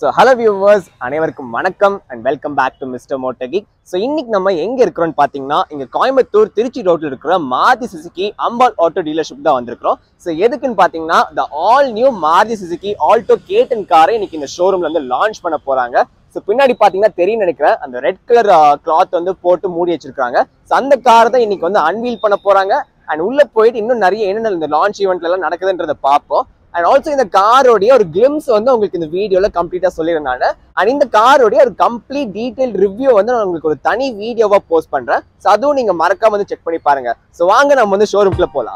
so hello viewers அனைவருக்கும் வணக்கம் and welcome back to mister மோட்டகி ஸோ இன்னைக்கு நம்ம எங்க இருக்கிறோம்னு பார்த்தீங்கன்னா இங்க கோயம்புத்தூர் திருச்சி ரோட்ல இருக்கிற Maruti Suzuki Ambal auto dealership தான் வந்திருக்கிறோம் ஸோ எதுக்குன்னு பார்த்தீங்கன்னா the all new Maruti Suzuki Alto K ten காரை இன்னைக்கு இந்த ஷோரூம்ல வந்து லான்ச் பண்ண போறாங்க ஸோ பின்னாடி பார்த்தீங்கன்னா தெரியும் நினைக்கிறேன் அந்த ரெட் கலர் கிளாத் வந்து போட்டு மூடி வச்சிருக்காங்க ஸோ அந்த காரை தான் இன்னைக்கு வந்து அன்வீல் பண்ண போறாங்க அண்ட் உள்ள போயிட்டு இன்னும் நிறைய என்னென்ன இந்த லான்ச் ஈவெண்ட்ல எல்லாம் நடக்குதுன்றதை பார்ப்போம் அண்ட் ஆல்சோ இந்த காரோடைய ஒரு கிளிம்ஸ் வந்து உங்களுக்கு இந்த வீடியோல கம்ப்ளீட்டா சொல்லிடுறேன் அண்ட் இந்த காரோடைய ஒரு கம்ப்ளீட் டீடைல் ரிவ்யூ வந்து நான் உங்களுக்கு ஒரு தனி வீடியோவா போஸ்ட் பண்றேன் ஸோ அதுவும் நீங்க மறக்காம வந்து செக் பண்ணி பாருங்க ஸோ வாங்க நம்ம வந்து ஷோரூம்குள்ள போலாம்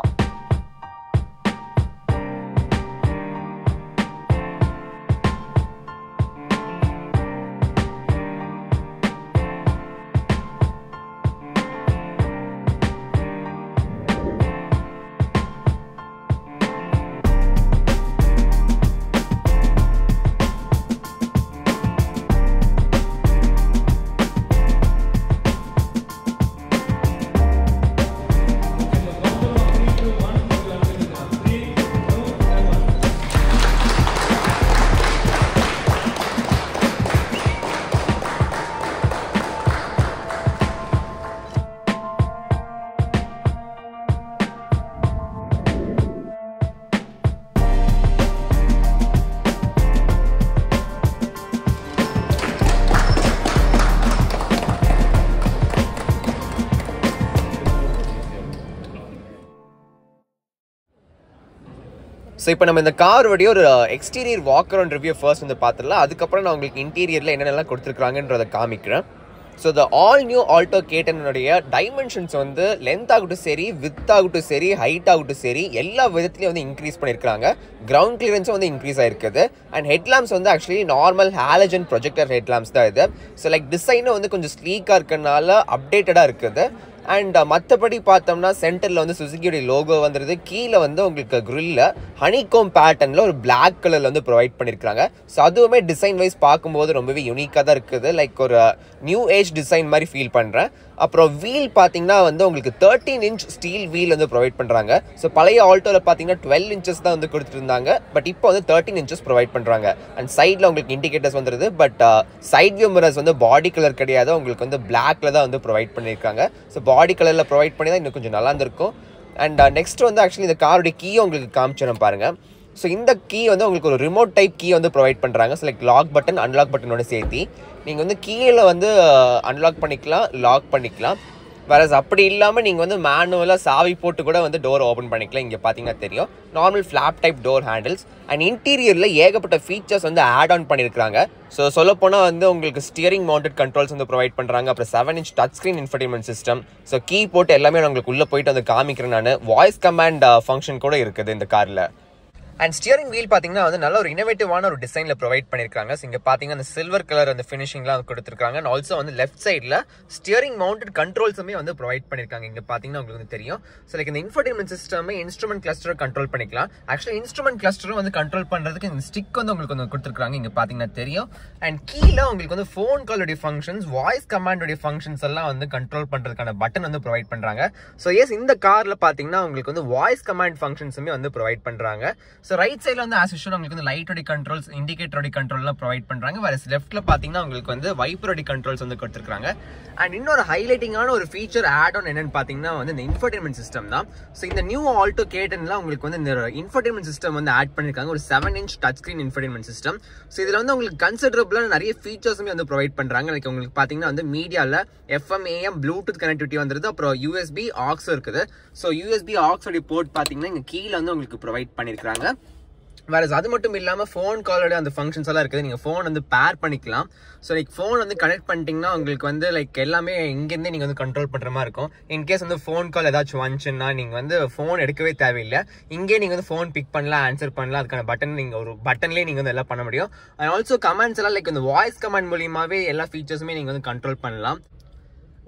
ஸோ இப்போ நம்ம இந்த காரோடைய ஒரு exterior walk around review first வந்து பார்த்துடலாம் அதுக்கப்புறம் நான் உங்களுக்கு இன்டீரியரில் என்னென்னலாம் கொடுத்துருக்காங்கன்றதை காமிக்கிறேன் so the all new Alto கேட்டனுடைய டைமென்ஷன்ஸ் வந்து லென்த் ஆகட்டும் சரி வித் ஆகட்டும் சரி ஹைட் ஆகட்டும் சரி எல்லா விதத்துலையும் வந்து இன்க்ரீஸ் பண்ணியிருக்காங்க கிரவுண்ட் கிளியரன்ஸும் வந்து இன்க்ரீஸ் ஆயிருக்குது அண்ட் ஹெட்லாம்ஸ் வந்து actually normal halogen projector headlamps தான் இது ஸோ லைக் டிசைனும் வந்து கொஞ்சம் ஸ்லீக்காக இருக்கனால அப்டேட்டடாக இருக்குது அண்ட் மற்றபடி பார்த்தோம்னா சென்டரில் வந்து சுசுக்கியோடைய லோகோ வந்துடுது கீழே வந்து உங்களுக்கு க்ரில்ல ஹனிகோம் பேட்டர்னில் ஒரு பிளாக் கலரில் வந்து ப்ரொவைட் பண்ணியிருக்காங்க ஸோ அதுவுமே டிசைன் வைஸ் பார்க்கும்போது ரொம்பவே யூனிக்காக தான் இருக்குது லைக் ஒரு நியூ ஏஜ் டிசைன் மாதிரி ஃபீல் பண்ணுறேன் அப்புறம் வீல் பார்த்தீங்கன்னா வந்து உங்களுக்கு தேர்ட்டீன் இன்ச் ஸ்டீல் வீல் வந்து ப்ரொவைட் பண்ணுறாங்க ஸோ பழைய ஆல்டோவில் பார்த்தீங்கன்னா டுவெல் இன்ச்சஸ் தான் வந்து கொடுத்துருந்தாங்க பட் இப்போ வந்து தேர்ட்டின் இன்ச்சஸ் ப்ரொவைட் பண்ணுறாங்க அண்ட் சைடில் உங்களுக்கு இண்டிகேட்டர்ஸ் வந்துருது பட் சைட் வியூ மிரர்ஸ் வந்து பாடி கலர் கிடையாது உங்களுக்கு வந்து பிளாக்ல தான் வந்து ப்ரொவைட் பண்ணியிருக்காங்க ஸோ பாடி கலரில் ப்ரொவைட் பண்ணி தான் இன்னும் கொஞ்சம் நல்லா இருந்திருக்கும் அண்ட் நெக்ஸ்ட் வந்து ஆக்சுவலி இந்த காரோடைய கீயை உங்களுக்கு காமிச்சிடும் பாருங்க ஸோ இந்த கீ வந்து உங்களுக்கு ஒரு ரிமோட் டைப் கீ வந்து ப்ரொவைட் பண்ணுறாங்க so like lock button unlock பட்டனோட சேர்த்து நீங்கள் வந்து கீழே வந்து அன்லாக் பண்ணிக்கலாம் லாக் பண்ணிக்கலாம் வேற அப்படி இல்லாமல் நீங்கள் வந்து மேனுவலாக சாவி போட்டு கூட வந்து டோர் ஓப்பன் பண்ணிக்கலாம் இங்கே பார்த்தீங்கன்னா தெரியும் normal flap type door handles and இன்டீரியரில் ஏகப்பட்ட ஃபீச்சர்ஸ் வந்து ஆட் ஆன் பண்ணியிருக்காங்க ஸோ சொல்லப்போனால் வந்து உங்களுக்கு ஸ்டியரிங் மவுண்டட் கண்ட்ரோல்ஸ் வந்து ப்ரொவைட் பண்ணுறாங்க அப்புறம் seven inch touch screen infotainment system so key போட்டு எல்லாமே நான் உங்களுக்கு உள்ளே போயிட்டு வந்து காமிக்கிறேன் நான் வாய்ஸ் கமாண்ட் ஃபங்க்ஷன் கூட இருக்குது இந்த காரில் அண்ட் ஸ்டியரிங் வீல் பார்த்தீங்கன்னா வந்து நல்ல ஒரு இனோவேட்டிவான ஒரு டிசைனில் ப்ரொவைட் பண்ணியிருக்காங்க ஸோ இங்கே பார்த்தீங்கன்னா அந்த சில்வர் கலர் அந்த ஃபினிஷிங்லாம் கொடுத்துருக்காங்க அண்ட் ஆல்சோ வந்து லெஃப்ட் சைடில் ஸ்டியரிங் மவுண்டட் கண்ட்ரோல்ஸுமே வந்து ப்ரொவைட் பண்ணியிருக்காங்க இங்கே பார்த்தீங்கன்னா உங்களுக்கு வந்து தெரியும் ஸோ லைக் இந்த இன்ஃபர்டைன்மெண்ட் சிஸ்டமே இன்ஸ்ட்ருமெண்ட் கிளஸ்டரை கண்ட்ரோல் பண்ணிக்கலாம் ஆக்சுவலி இன்ஸ்ட்ருமெண்ட் கிளஸ்டரும் வந்து கண்ட்ரோல் பண்ணுறதுக்கு இந்த ஸ்டிக் வந்து உங்களுக்கு வந்து கொடுத்துருக்காங்க இங்கே பார்த்தீங்கன்னா தெரியும் அண்ட் கீழே உங்களுக்கு வந்து ஃபோன் காலோடைய ஃபங்க்ஷன்ஸ் வாய்ஸ் கமாண்டோடைய ஃபங்க்ஷன்ஸ் எல்லாம் வந்து கண்ட்ரோல் பண்ணுறதுக்கான பட்டன் வந்து ப்ரொவைட் பண்ணுறாங்க ஸோ எஸ் இந்த காரில் பார்த்தீங்கன்னா உங்களுக்கு வந்து வாய்ஸ் கமாண்ட் ஃபங்க்ஷன்ஸுமே வந்து ப்ரொவைட் பண்ணுறாங்க ஸோ ரைட் சைடில் வந்து ஆஸ் யூஷுவல் உங்களுக்கு வந்து லைட்டோட கண்ட்ரோல்ஸ் இண்டிகேட்டரோட கண்ட்ரோல்லாம் ப்ரொவைட் பண்ணுறாங்க வேற லெஃப்ட்டில் பார்த்தீங்கன்னா உங்களுக்கு வந்து வைப்பரோட கண்ட்ரோல்ஸ் வந்து கொடுத்துருக்காங்க அண்ட் இன்னொரு ஹைலைட்டிங்கான ஒரு ஃபீச்சர் ஆட் ஆன் என்னன்னு பார்த்தீங்கன்னா வந்து இந்த இன்ஃபர்டைன்மெண்ட் சிஸ்டம் தான் ஸோ இந்த நியூ ஆல்டோ கேட்டன்ல உங்களுக்கு வந்து இந்த இன்ஃபர்டைன்மெண்ட் சிஸ்டம் வந்து ஆட் பண்ணியிருக்காங்க ஒரு seven inch touch screen infotainment system so இதில் வந்து உங்களுக்கு கன்சிடரபிளான நிறைய ஃபீச்சர்ஸுமே வந்து ப்ரொவைட் பண்ணுறாங்க லைக் உங்களுக்கு பார்த்தீங்கன்னா வந்து மீடியாவில் எஃப்எம் ஏஎம் ப்ளூடூத் கனெக்டிவிட்டி வந்துருது அப்புறம் யூஎஸ்பி ஆக்ஸும் இருக்குது ஸோ யூஎஸ்பி ஆக்ஸோடைய போர்ட் பார்த்தீங்கன்னா இங்கே கீழே வந்து உங்களுக்கு ப்ரொவைட் பண்ணியிருக்காங்க வேற அது மட்டும் இல்லாமல் ஃபோன் காலோட அந்த ஃபங்க்ஷன்ஸ் எல்லாம் இருக்குது நீங்கள் ஃபோன் வந்து பேர் பண்ணிக்கலாம் ஸோ லைக் ஃபோன் வந்து கனெக்ட் பண்ணிட்டீங்கன்னா உங்களுக்கு வந்து லைக் எல்லாமே இங்கேருந்தே நீங்கள் வந்து கண்ட்ரோல் பண்ணுற மாதிரி இருக்கும் இன்கேஸ் வந்து ஃபோன் கால் ஏதாச்சும் வந்துச்சுன்னா நீங்கள் வந்து ஃபோன் எடுக்கவே தேவையில்லை இங்கே நீங்கள் வந்து ஃபோன் பிக் பண்ணலாம் ஆன்சர் பண்ணலாம் அதுக்கான பட்டன் நீங்கள் ஒரு பட்டன்லேயே நீங்கள் வந்து எல்லாம் பண்ண முடியும் அண்ட் ஆல்சோ கமெண்ட்ஸ் எல்லாம் லைக் இந்த வாய்ஸ் கமெண்ட் மூலியமாகவே எல்லா ஃபீச்சர்ஸுமே நீங்கள் வந்து கண்ட்ரோல் பண்ணலாம்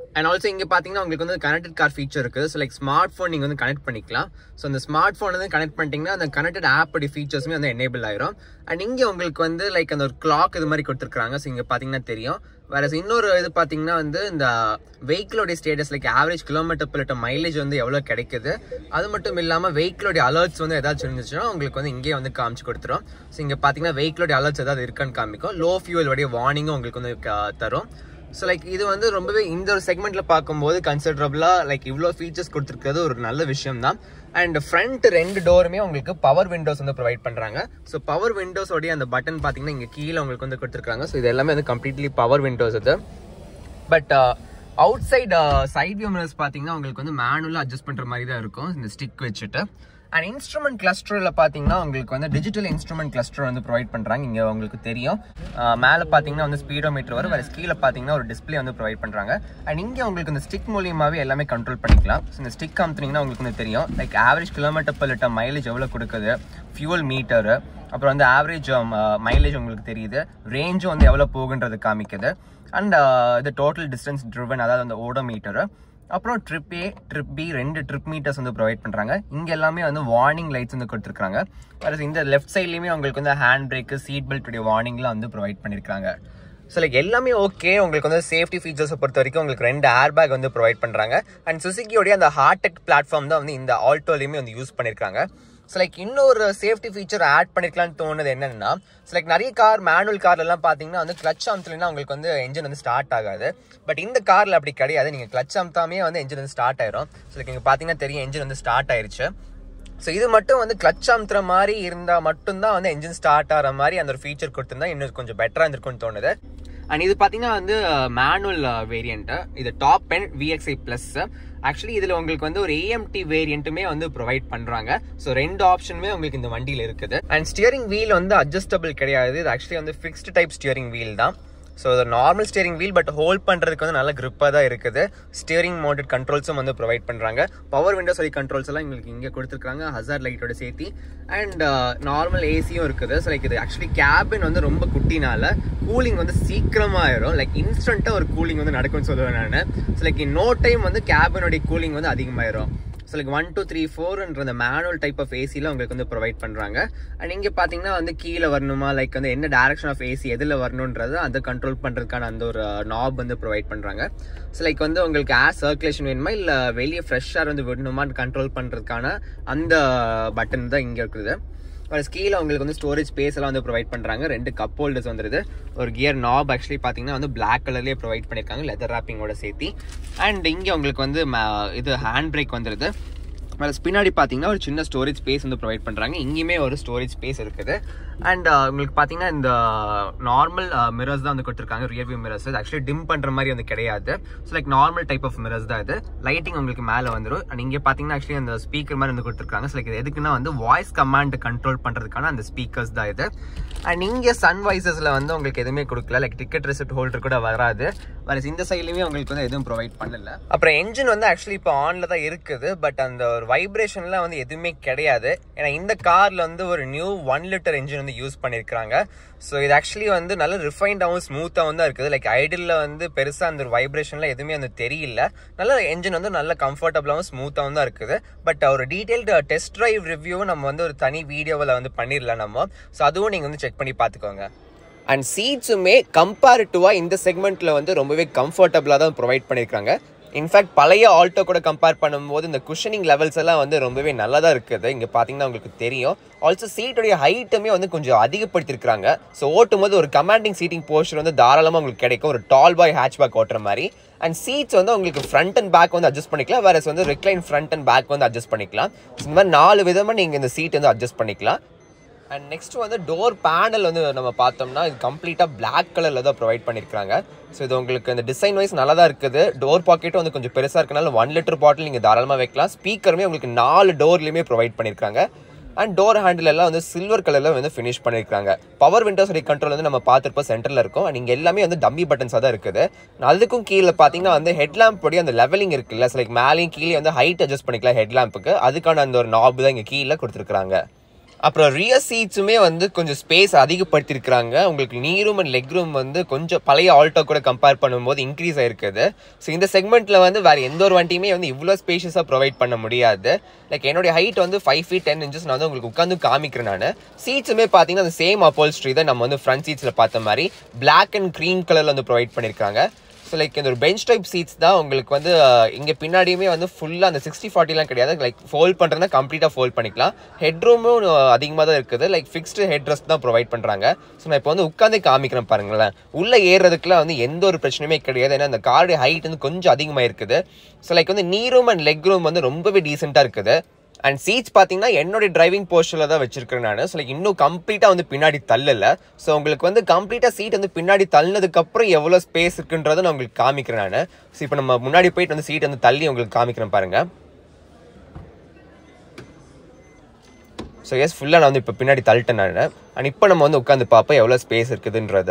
அண்ட் ஆல்சோ இங்கே பார்த்தீங்கன்னா உங்களுக்கு வந்து கனெக்டட் கார் ஃபீச்சர் இருக்குது ஸோ லைக் ஸ்மார்ட் ஃபோன் நீங்கள் வந்து கனெக்ட் பண்ணிக்கலாம் ஸோ அந்த ஸ்மார்ட் ஃபோன் வந்து கனெக்ட் பண்ணிட்டீங்கன்னா அந்த கனெக்டட் ஆப் உடைய ஃபீச்சர்ஸுமே வந்து எனேபிள் ஆயிரும் அண்ட் இங்கே உங்களுக்கு வந்து லைக் அந்த ஒரு கிளாக் இது மாதிரி கொடுத்துருக்காங்க ஸோ இங்கே பார்த்தீங்கன்னா தெரியும் வேற இன்னொரு இது பார்த்தீங்கன்னா வந்து இந்த வெஹிக்கிளோடைய ஸ்டேட்டஸ் லைக் ஆவரேஜ் கிலோமீட்டர் பிள்ளைட்ட மைலேஜ் வந்து எவ்வளோ கிடைக்குது அது மட்டும் இல்லாமல் வெஹிக்கிளோடைய அலர்ட்ஸ் வந்து ஏதாச்சும் இருந்துச்சுன்னா உங்களுக்கு வந்து இங்கேயே வந்து காமிச்சு கொடுத்துரும் ஸோ இங்கே பார்த்தீங்கன்னா வெஹிக்கிளோடைய அலர்ட்ஸ் ஏதாவது இருக்கான்னு காமிக்கும் லோ ஃபியூவலோடைய வார்னிங்கும் உங்களுக்கு வந்து க- தரும் ஸோ லைக் இது வந்து ரொம்பவே இந்த ஒரு செக்மெண்ட்ல பார்க்கும்போது கன்சிடரபிளா லைக் இவ்வளோ ஃபீச்சர்ஸ் கொடுத்துருக்கிறது ஒரு நல்ல விஷயம் தான் அண்ட் ஃப்ரண்ட் ரெண்டு டோருமே உங்களுக்கு பவர் விண்டோஸ் வந்து ப்ரொவைட் பண்றாங்க ஸோ பவர் விண்டோஸோடைய அந்த பட்டன் பார்த்தீங்கன்னா இங்கே கீழே உங்களுக்கு வந்து கொடுத்துருக்காங்க ஸோ இது எல்லாமே வந்து கம்ப்ளீட்லி பவர் விண்டோஸ் இது but outside side view mirrors பார்த்தீங்கன்னா உங்களுக்கு வந்து மேனுவலாக அட்ஜஸ்ட் பண்ணுற மாதிரி தான் இருக்கும் இந்த ஸ்டிக் வச்சுட்டு அண்ட் இன்ஸ்ட்ருமெண்ட் கிளஸ்டரில் பார்த்தீங்கன்னா உங்களுக்கு வந்து டிஜிட்டல் இன்ஸ்ட்ருமெண்ட் கிளஸ்டர் வந்து ப்ரொவைட் பண்ணுறாங்க இங்கே உங்களுக்கு தெரியும் மேலே பார்த்தீங்கன்னா வந்து ஸ்பீடோமீட்டர் வரும் வேறு கீழே பார்த்தீங்கன்னா ஒரு டிஸ்ப்ளே வந்து ப்ரொவைட் பண்ணுறாங்க அண்ட் இங்கே உங்களுக்கு இந்த ஸ்டிக் மூலியமாகவே எல்லாமே கண்ட்ரோல் பண்ணிக்கலாம் ஸோ இந்த ஸ்டிக் அமுத்துனீங்கன்னா உங்களுக்கு வந்து தெரியும் like average kilometre per litre mileage எவ்வளோ கொடுக்குது ஃபியூல் மீட்டரு அப்புறம் வந்து ஆவரேஜ் மைலேஜ் உங்களுக்கு தெரியுது ரேஞ்சும் வந்து எவ்வளோ போகுன்றது காமிக்குது அண்ட் இது டோட்டல் டிஸ்டன்ஸ் ட்ரிவன் அதாவது அந்த ஓடோமீட்டரு அப்புறம் ட்ரிப் ஏ ட்ரிப் பி ரெண்டு ட்ரிப் மீட்டர்ஸ் வந்து ப்ரொவைட் பண்ணுறாங்க இங்கே எல்லாமே வந்து வார்னிங் லைட்ஸ் வந்து கொடுத்துருக்காங்க வேறு இந்த லெஃப்ட் சைட்லேயுமே உங்களுக்கு வந்து ஹேண்ட் பிரேக்கு சீட் பெல்ட்டுடைய வார்னிங்லாம் வந்து ப்ரொவைட் பண்ணியிருக்காங்க ஸோ லைக் எல்லாமே ஓகே உங்களுக்கு வந்து சேஃப்டி ஃபீச்சர்ஸை பொறுத்த வரைக்கும் உங்களுக்கு ரெண்டு ஏர் பேக் வந்து ப்ரொவைட் பண்ணுறாங்க அண்ட் சுசுக்கியோடைய அந்த ஹார்டெக் பிளாட்ஃபார்ம் தான் வந்து இந்த ஆல்டோலையுமே வந்து யூஸ் பண்ணியிருக்காங்க ஸோ லைக் இன்னொரு சேஃப்டி ஃபீச்சர் ஆட் பண்ணிருக்கலாம்னு தோணுது என்னன்னா ஸோ லைக் நிறைய கார் மேனுவல் கார்ல எல்லாம் பார்த்தீங்கன்னா வந்து கிளச் அமுத்துலனா உங்களுக்கு வந்து என்ஜின் வந்து ஸ்டார்ட் ஆகாது பட் இந்த கார்ல அப்படி கிடையாது நீங்கள் கிளச் அமுத்தாமே வந்து என்ஜின் வந்து ஸ்டார்ட் ஆயிரும் ஸோ லைக் இங்கே பார்த்தீங்கன்னா தெரியும் என்ஜின் வந்து ஸ்டார்ட் ஆயிருச்சு ஸோ இது மட்டும் வந்து கிளச் அமுத்துற மாதிரி இருந்தால் மட்டும்தான் வந்து என்ஜின் ஸ்டார்ட் ஆகிற மாதிரி அந்த ஒரு ஃபீச்சர் கொடுத்துருந்தா இன்னும் கொஞ்சம் பெட்டராக இருந்திருக்கும்னு தோணுது அண்ட் இது பார்த்தீங்கன்னா வந்து மேனுவல் வேரியண்ட்டு இது டாப் பென் விஎக்ஸ்ஐ ப்ளஸ் ஆக்சுவலி இதில் உங்களுக்கு வந்து ஒரு ஏஎம்டி வேரியண்ட்டுமே வந்து ப்ரொவைட் பண்ணுறாங்க ஸோ ரெண்டு ஆப்ஷனுமே உங்களுக்கு இந்த வண்டியில் இருக்குது அண்ட் ஸ்டியரிங் வீல் வந்து அட்ஜஸ்டபிள் கிடையாது இது ஆக்சுவலி வந்து ஃபிக்ஸ்டு டைப் ஸ்டியரிங் வீல் தான் ஸோ இது normal steering wheel but hold பண்ணுறதுக்கு வந்து நல்ல grip-ஆ தான் இருக்குது ஸ்டியரிங் மவுண்டட் கண்ட்ரோல்ஸும் வந்து ப்ரொவைட் பண்ணுறாங்க பவர் விண்டோ சொல்லி கண்ட்ரோல்ஸ் எல்லாம் உங்களுக்கு இங்கே கொடுத்துருக்காங்க ஹசார் லைட்டோட சேர்த்து அண்ட் நார்மல் ஏசியும் இருக்குது ஸோ லைக் இது ஆக்சுவலி கேபின் வந்து ரொம்ப குட்டினால கூலிங் வந்து சீக்கிரமாக ஆயிரும் லைக் இன்ஸ்டண்ட்டாக ஒரு கூலிங் வந்து நடக்கும்னு சொல்லுவேன் நான் so like in no time வந்து கேபினுடைய கூலிங் வந்து அதிகமாயிரும் so like one two three ஃபோர்ன்ற அந்த மேனுவல் டைப் ஆஃப் ஏசியில் உங்களுக்கு வந்து ப்ரொவைட் பண்ணுறாங்க அண்ட் இங்கே பார்த்தீங்கன்னா வந்து கீழே வரணுமா லைக் வந்து என்ன டேரக்ஷன் ஆஃப் ஏசி எதில் வரணுன்றது அதை கண்ட்ரோல் பண்ணுறதுக்கான அந்த ஒரு நாப் வந்து ப்ரொவைட் பண்ணுறாங்க ஸோ லைக் வந்து உங்களுக்கு ஏர் சர்க்குலேஷன் வேணுமா இல்லை வெளியே ஃப்ரெஷ் ஏர் வந்து விடணுமான்னு கண்ட்ரோல் பண்ணுறதுக்கான அந்த பட்டன் தான் இங்கே இருக்குது ஒரு கீழே உங்களுக்கு வந்து ஸ்டோரேஜ் ஸ்பேஸ் எல்லாம் வந்து ப்ரொவைட் பண்ணுறாங்க ரெண்டு கப் ஹோல்டர்ஸ் வந்துருது ஒரு கியர் நாப் ஆக்சுவலி பார்த்தீங்கன்னா வந்து பிளாக் கலர்லேயே ப்ரொவைட் பண்ணியிருக்காங்க லெதர் ராப்பிங்கோட சேர்த்து அண்ட் இங்கே உங்களுக்கு வந்து ம- இது ஹேண்ட் பிரேக் வந்துருது மேலே பின்னாடி பார்த்தீங்கன்னா ஒரு சின்ன ஸ்டோரேஜ் ஸ்பேஸ் வந்து ப்ரொவைட் பண்ணுறாங்க இங்கேயுமே ஒரு ஸ்டோரேஜ் ஸ்பேஸ் இருக்குது அண்ட் உங்களுக்கு பார்த்தீங்கன்னா இந்த நார்மல் மிரர்ஸ் தான் வந்து கொடுத்துருக்காங்க ரியர் வியூ மிரர்ஸ் இது ஆக்சுவலி டிம் பண்ணுற மாதிரி வந்து கிடையாது so like normal type of mirrors தான் இது லைட்டிங் உங்களுக்கு மேலே வந்துடும் அண்ட் இங்கே பார்த்தீங்கன்னா ஆக்சுவலி அந்த ஸ்பீக்கர் மாதிரி வந்து கொடுத்துருக்காங்க ஸோ லைக் இது எதுக்குன்னா வந்து வாய்ஸ் கமாண்ட் கண்ட்ரோல் பண்ணுறதுக்கான அந்த ஸ்பீக்கர்ஸ் தான் இது அண்ட் இங்கே சன்வைசஸில் வந்து உங்களுக்கு எதுவுமே கொடுக்கல லைக் டிக்கெட் ரெசிப்ட் ஹோல்டர் கூட வராது வேற இந்த சைட்லையுமே உங்களுக்கு வந்து எதுவும் ப்ரொவைட் பண்ணல அப்புறம் என்ஜின் வந்து ஆக்சுவலி இப்போ ஆன்ல தான் இருக்குது பட் அந்த ஒரு வைப்ரேஷன்லாம் வந்து எதுவுமே கிடையாது ஏன்னா இந்த கார்ல வந்து ஒரு நியூ ஒன் லிட்டர் என்ஜின் வந்து யூஸ் பண்ணியிருக்காங்க ஸோ இது ஆக்சுவலி வந்து நல்ல ரிஃபைண்டாகவும் ஸ்மூத்தாகவும் தான் இருக்குது லைக் ஐடியில் வந்து பெருசாக அந்த ஒரு வைப்ரேஷன்லாம் எதுவுமே வந்து தெரியல நல்ல என்ஜின் வந்து நல்ல கம்ஃபர்டபுளாகவும் ஸ்மூத்தாகவும் தான் இருக்குது பட் ஒரு டீட்டெயில்டு டெஸ்ட் டிரைவ் ரிவ்யூ நம்ம வந்து ஒரு தனி வீடியோவில் வந்து பண்ணிடலாம் நம்ம ஸோ அதுவும் நீங்கள் வந்து செக் பண்ணி பார்த்துக்கோங்க அண்ட் சீட்ஸுமே கம்பேரிட்டிவாக இந்த செக்மெண்ட்டில் வந்து ரொம்பவே கம்ஃபர்டபுளாக தான் ப்ரொவைட் பண்ணியிருக்காங்க இன்ஃபேக்ட் பழைய ஆல்டோ கூட கம்பேர் பண்ணும்போது இந்த குஷனிங் லெவல்ஸ் எல்லாம் வந்து ரொம்பவே நல்லா தான் இருக்குது இங்கே பார்த்தீங்கன்னா உங்களுக்கு தெரியும் ஆல்சோ சீட்டுடைய ஹைட்டுமே வந்து கொஞ்சம் அதிகப்படுத்திருக்காங்க ஸோ ஓட்டும் போது ஒரு கமாண்டிங் சீட்டிங் போஸ்டர் வந்து தாராளமாக உங்களுக்கு கிடைக்கும் ஒரு டால் பாய் ஹேட்ச்பேக் ஓட்டுற மாதிரி அண்ட் சீட்ஸ் வந்து உங்களுக்கு ஃப்ரண்ட் அண்ட் பேக் வந்து அட்ஜஸ்ட் பண்ணிக்கலாம் வேற வந்து ரெக்லைன் ஃப்ரண்ட் அண்ட் பேக் வந்து அட்ஜஸ்ட் பண்ணிக்கலாம் So, இந்த மாதிரி நாலு விதமாக நீங்கள் இந்த சீட் வந்து அட்ஜஸ்ட் பண்ணிக்கலாம் அண்ட் நெக்ஸ்ட் வந்து டோர் பேனல் வந்து நம்ம பார்த்தோம்னா இது கம்ப்ளீட்டாக பிளாக் கலரில் தான் ப்ரொவைட் பண்ணியிருக்காங்க ஸோ இது உங்களுக்கு இந்த டிசைன் வைஸ் நல்லா தான் இருக்குது டோர் பாக்கெட்டும் வந்து கொஞ்சம் பெருசாக இருக்கனால ஒன் லிட்டர் பாட்டில் நீங்கள் தாராளமாக வைக்கலாம் ஸ்பீக்கருமே உங்களுக்கு நாலு டோர்லையுமே ப்ரொவைட் பண்ணியிருக்காங்க அண்ட் டோர் ஹேண்டில் எல்லாம் வந்து சில்வர் கலரில் வந்து ஃபினிஷ் பண்ணியிருக்காங்க பவர் விண்டோஸ் கண்ட்ரோல் வந்து நம்ம பார்த்துருப்போம் சென்டரில் இருக்கும் அண்ட் இங்கே எல்லாமே வந்து டம்மி பட்டன்ஸாக தான் இருக்குது அதுக்கும் கீழே பார்த்தீங்கன்னா வந்து ஹெட்லாம்ப் படி அந்த லெவலிங் இருக்குல்ல லைக் மேலேயும் கீழே வந்து ஹைட் அட்ஜஸ்ட் பண்ணிக்கலாம் ஹெட்லாம்புக்கு அதுக்கான அந்த ஒரு நாப் தான் இங்கே கீழே கொடுத்துருக்காங்க அப்புறம் ரியர் சீட்ஸுமே வந்து கொஞ்சம் ஸ்பேஸ் அதிகப்படுத்தியிருக்கிறாங்க உங்களுக்கு நீ ரூம் அண்ட் லெக் ரூம் வந்து கொஞ்சம் பழைய ஆல்டோ கூட கம்பேர் பண்ணும்போது இன்க்ரீஸ் ஆயிருக்குது ஸோ இந்த செக்மெண்ட்டில் வந்து வேறு எந்த ஒரு வண்டியுமே வந்து இவ்வளோ ஸ்பேஷியஸாக ப்ரொவைட் பண்ண முடியாது லைக் என்னுடைய ஹைட் வந்து ஃபைவ் ஃபீட் டென் இன்ச்சஸ் நான் வந்து உங்களுக்கு உட்காந்து காமிக்கிறேன் நான் சீட்ஸுமே பார்த்தீங்கன்னா அந்த சேம் அப்போல்ஸ்ட்ரி தான் நம்ம வந்து ஃப்ரண்ட் சீட்ஸில் பார்த்த மாதிரி பிளாக் அண்ட் க்ரீன் கலரில் வந்து ப்ரொவைட் பண்ணியிருக்காங்க ஸோ லைக் இந்த ஒரு பெஞ்ச் டைப் சீட்ஸ் தான் உங்களுக்கு வந்து இங்கே பின்னாடியுமே வந்து ஃபுல்லாக அந்த சிக்ஸ்டி ஃபார்ட்டிலாம் கிடையாது லைக் ஃபோல்ட் பண்ணுறதுனா கம்ப்ளீட்டாக ஃபோல்ட் பண்ணிக்கலாம் ஹெட் ரூமும் அதிகமாக தான் இருக்குது லைக் ஃபிக்ஸ்டு ஹெட் ரெஸ்ட் தான் ப்ரொவைட் பண்ணுறாங்க ஸோ நான் இப்போ வந்து உட்காந்தே காமிக்கிறேன் பாருங்களேன் உள்ளே ஏறுறதுக்குலாம் வந்து எந்த ஒரு பிரச்சனையுமே கிடையாது ஏன்னா அந்த காருடைய ஹைட் வந்து கொஞ்சம் அதிகமாக இருக்குது ஸோ லைக் வந்து நீ ரூம் அண்ட் லெக் ரூம் வந்து ரொம்பவே டீசெண்டாக இருக்குது அண்ட் சீட்ஸ் பார்த்தீங்கன்னா என்னுடைய டிரைவிங் போஸ்டரில் தான் வச்சிருக்கேன் நான் ஸோ லைக் இன்னும் கம்ப்ளீட்டாக வந்து பின்னாடி தள்ளல ஸோ உங்களுக்கு வந்து கம்ப்ளீட்டாக சீட் வந்து பின்னாடி தள்ளினதுக்கப்புறம் எவ்வளோ ஸ்பேஸ் இருக்குன்றதை நான் உங்களுக்கு காமிக்கிறேன் நான் ஸோ இப்போ நம்ம முன்னாடி போயிட்டு வந்து சீட் வந்து தள்ளி உங்களுக்கு காமிக்கிறேன் பாருங்க ஸோ எஸ் ஃபுல்லாக நான் வந்து இப்போ பின்னாடி தள்ளிட்டேன் நான் அண்ட் இப்போ நம்ம வந்து உட்காந்து பார்ப்போம் எவ்வளோ ஸ்பேஸ் இருக்குதுன்றத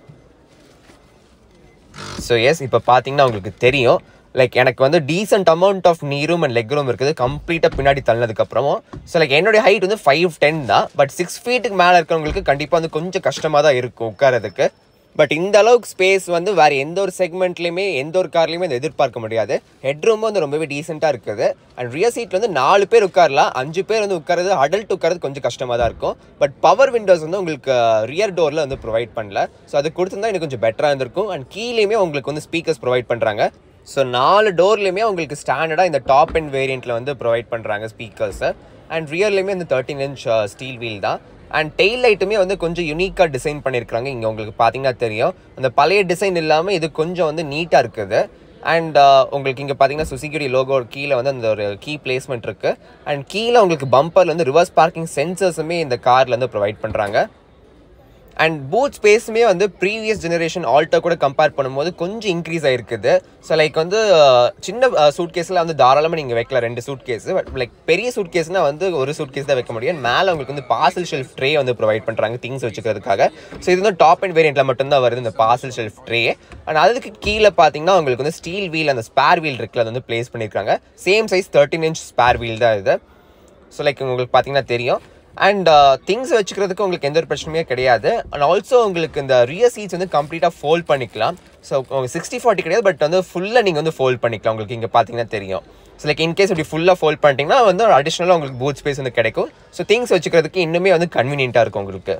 ஸோ எஸ் இப்போ பார்த்தீங்கன்னா உங்களுக்கு தெரியும் லைக் எனக்கு வந்து decent amount of knee room and leg room இருக்குது கம்ப்ளீட்டாக பின்னாடி தள்ளதுக்கப்புறமும் ஸோ லைக் என்னுடைய ஹைட் வந்து ஃபைவ் டென் தான் பட் சிக்ஸ் ஃபீட்டுக்கு மேலே இருக்கிறவங்களுக்கு கண்டிப்பாக வந்து கொஞ்சம் கஷ்டமாக தான் இருக்கும் உட்காரதுக்கு பட் இந்த அளவுக்கு ஸ்பேஸ் வந்து வேறு எந்த ஒரு செக்மெண்ட்லையுமே எந்த ஒரு கார்லையுமே வந்து எதிர்பார்க்க முடியாது ஹெட் ரூமும் வந்து ரொம்பவே டீசெண்டாக இருக்குது அண்ட் ரியர் சீட்டில் வந்து நாலு பேர் உட்காரலாம் அஞ்சு பேர் வந்து உட்காரது அடல்ட் உட்காரது கொஞ்சம் கஷ்டமாக தான் இருக்கும் பட் பவர் விண்டோஸ் வந்து உங்களுக்கு ரியர் டோரில் வந்து ப்ரொவைட் பண்ணல ஸோ அது கொடுத்துருந்தா எனக்கு கொஞ்சம் பெட்டராக இருந்திருக்கும் அண்ட் கீழேயுமே உங்களுக்கு வந்து ஸ்பீக்கர்ஸ் ப்ரொவைட் பண்ணுறாங்க ஸோ நாலு டோர்லேயுமே உங்களுக்கு ஸ்டாண்டர்டாக இந்த டாப் அண்ட் வேரியண்ட்டில் வந்து ப்ரொவைட் பண்ணுறாங்க ஸ்பீக்கர்ஸை அண்ட் ரியர்லேயுமே வந்து தேர்ட்டின் இன்ச் ஸ்டீல் வீல் தான் அண்ட் டெய்ல் லைட்டுமே வந்து கொஞ்சம் யூனிக்காக டிசைன் பண்ணியிருக்காங்க இங்கே உங்களுக்கு பார்த்தீங்கன்னா தெரியும் அந்த பழைய டிசைன் இல்லாமல் இது கொஞ்சம் வந்து நீட்டாக இருக்குது அண்ட் உங்களுக்கு இங்கே பார்த்தீங்கன்னா சுசிக்குடி லோகோ கீழே வந்து அந்த ஒரு கீ பிளேஸ்மெண்ட் இருக்குது அண்ட் கீழே உங்களுக்கு பம்பரில் வந்து ரிவர்ஸ் பார்க்கிங் சென்சர்ஸுமே இந்த காரில் வந்து ப்ரொவைட் பண்ணுறாங்க அண்ட் பூட் ஸ்பேஸுமே வந்து ப்ரீவியஸ் ஜெனரேஷன் ஆல்ட்டோ கூட கம்பேர் பண்ணும்போது கொஞ்சம் இன்க்ரீஸ் ஆகிருக்குது ஸோ லைக் வந்து சின்ன சூட் கேஸில் வந்து தாராளமாக நீங்கள் வைக்கலாம் ரெண்டு சூட் கேஸ் பட் லைக் பெரிய சூட் கேஸ்னால் வந்து ஒரு சூட் கேஸ் தான் வைக்க முடியும் மேலே உங்களுக்கு வந்து பார்சல் ஷெல்ஃப் ட்ரே வந்து ப்ரொவைட் பண்ணுறாங்க திங்ஸ் வச்சுக்கிறதுக்காக ஸோ இது வந்து டாப் அண்ட் வேரியண்ட்டில் மட்டும்தான் வருது இந்த பார்சல் ஷெல்ஃப் ட்ரே அண்ட் அதுக்கு கீழே பார்த்தீங்கன்னா உங்களுக்கு வந்து ஸ்டீல் வீல் அந்த ஸ்பேர் வீல் இருக்குல்ல அது வந்து ப்ளேஸ் பண்ணியிருக்காங்க same size thirteen inch spare wheel தான் இது ஸோ லைக் உங்களுக்கு பார்த்தீங்கன்னா தெரியும் அண்ட் திங்ஸ் வச்சுக்கிறதுக்கு உங்களுக்கு எந்த ஒரு பிரச்சனையுமே கிடையாது அண்ட் ஆல்சோ உங்களுக்கு இந்த ரியர் சீட்ஸ் வந்து கம்ப்ளீட்டாக ஃபோல்ட் பண்ணிக்கலாம் ஸோ உங்களுக்கு சிக்ஸ்டி ஃபார்ட்டி கிடையாது பட் வந்து ஃபுல்லாக நீங்கள் வந்து ஃபோல்ட் பண்ணிக்கலாம் உங்களுக்கு இங்கே பார்த்தீங்கன்னா தெரியும் ஸோ லைக் இன்கேஸ் இப்படி ஃபுல்லாக ஃபோல்ட் பண்ணிட்டீங்கன்னா வந்து அடிஷ்னலாக உங்களுக்கு பூத் ஸ்பேஸ் வந்து கிடைக்கும் ஸோ திங்ஸ் வச்சுக்கிறதுக்கு இன்னுமே வந்து கன்வீனியண்ட்டாக இருக்கும் உங்களுக்கு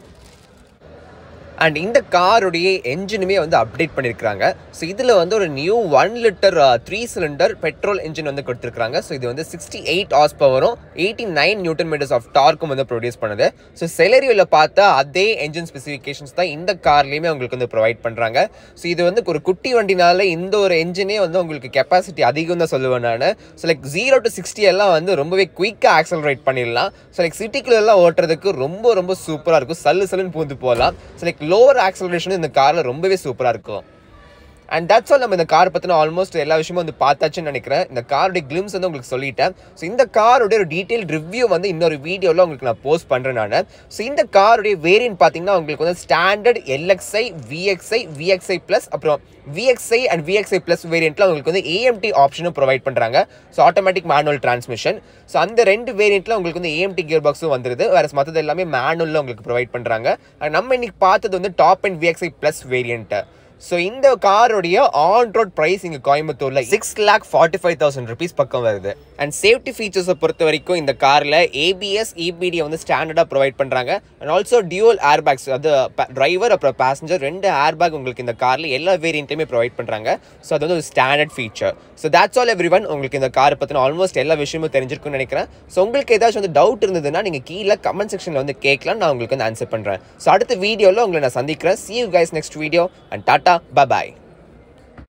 அண்ட் இந்த காருடைய என்ஜினுமே வந்து அப்டேட் பண்ணியிருக்காங்க ஸோ இதில் வந்து ஒரு new one litre three cylinder petrol engine வந்து கொடுத்துருக்காங்க ஸோ இது வந்து sixty eight horse power eighty nine newton meters of டார்க்கும் வந்து ப்ரொடியூஸ் பண்ணுது ஸோ செலரியோவில் பார்த்தா அதே என்ஜின் ஸ்பெசிஃபிகேஷன்ஸ் தான் இந்த கார்லேயுமே உங்களுக்கு வந்து ப்ரொவைட் பண்ணுறாங்க ஸோ இது வந்து ஒரு குட்டி வண்டினால இந்த ஒரு என்ஜினே வந்து உங்களுக்கு கெப்பாசிட்டி அதிகம் தான் சொல்லுவேன் நான் so like zero to sixty எல்லாம் வந்து ரொம்பவே குயிக்காக ஆக்சலரேட் பண்ணிடலாம் ஸோ லைக் சிட்டிக்குள்ளெல்லாம் ஓட்டுறதுக்கு ரொம்ப ரொம்ப சூப்பராக இருக்கும் சல்லு சல்லுன்னு பூந்து போகலாம் ஸோ லைக் லோவர் ஆக்சலரேஷன் இந்த காரில் ரொம்பவே சூப்பராக இருக்கும் அண்ட் தட்ஸ் ஆல் நம்ம இந்த கார் பற்றின ஆல்மோஸ்ட் எல்லா விஷயமும் வந்து பார்த்தாச்சுன்னு நினைக்கிறேன் இந்த காருடைய கிளிம்ஸ் வந்து உங்களுக்கு சொல்லிட்டேன் ஸோ இந்த காருடைய ஒரு டீட்டெயில் ரிவ்யூ வந்து இன்னொரு வீடியோவில் உங்களுக்கு நான் போஸ்ட் பண்ணுறேன் நான் ஸோ இந்த காருடைய வேரியன்ட் பார்த்தீங்கன்னா உங்களுக்கு வந்து standard L X I V X I V X I plus அப்புறம் விஎக்ஸ்ஐ அண்ட் விஎக்ஸ்ஐ ப்ளஸ் வேரியண்ட்டில் உங்களுக்கு வந்து ஏஎம்டி ஆப்ஷனும் ப்ரொவைட் பண்ணுறாங்க so automatic manual transmission so அந்த ரெண்டு வேரியண்ட்டில் உங்களுக்கு வந்து ஏஎம்டி கியர் பாக்ஸும் வந்துருது வேறு மற்றது எல்லாமே மேனுவலில் உங்களுக்கு ப்ரொவைட் பண்ணுறாங்க நம்ம இன்னைக்கு பார்த்தது வந்து top and V X I plus variant so இந்த காரோடைய ஆன் ரோட் ப்ரைஸ் இங்கே கோயம்புத்தூரில் six lakh forty five thousand rupees பக்கம் வருது அண்ட் சேஃப்டி ஃபீச்சர்ஸை பொறுத்த வரைக்கும் இந்த காரில் ஏபிஎஸ் இபிடி வந்து ஸ்டாண்டர்டாக ப்ரொவைட் பண்ணுறாங்க and also dual air bags அது டிரைவர் அப்புறம் பேசஞ்சர் ரெண்டு ஏர் பேக் உங்களுக்கு இந்த காரில் எல்லா வேரியண்ட்லையுமே ப்ரொவைட் பண்ணுறாங்க ஸோ அது வந்து ஒரு standard feature so that's all everyone உங்களுக்கு இந்த காரை பற்றின ஆல்மோஸ்ட் எல்லா விஷயமும் தெரிஞ்சிருக்கும்னு நினைக்கிறேன் ஸோ உங்களுக்கு ஏதாச்சும் வந்து டவுட் இருந்ததுன்னா நீங்கள் கீழே கமெண்ட் செக்ஷனில் வந்து கேட்கலாம் நான் உங்களுக்கு வந்து ஆன்சர் பண்ணுறேன் ஸோ அடுத்த வீடியோவில் உங்களை நான் சந்திக்கிறேன் see you guys next video and tata bye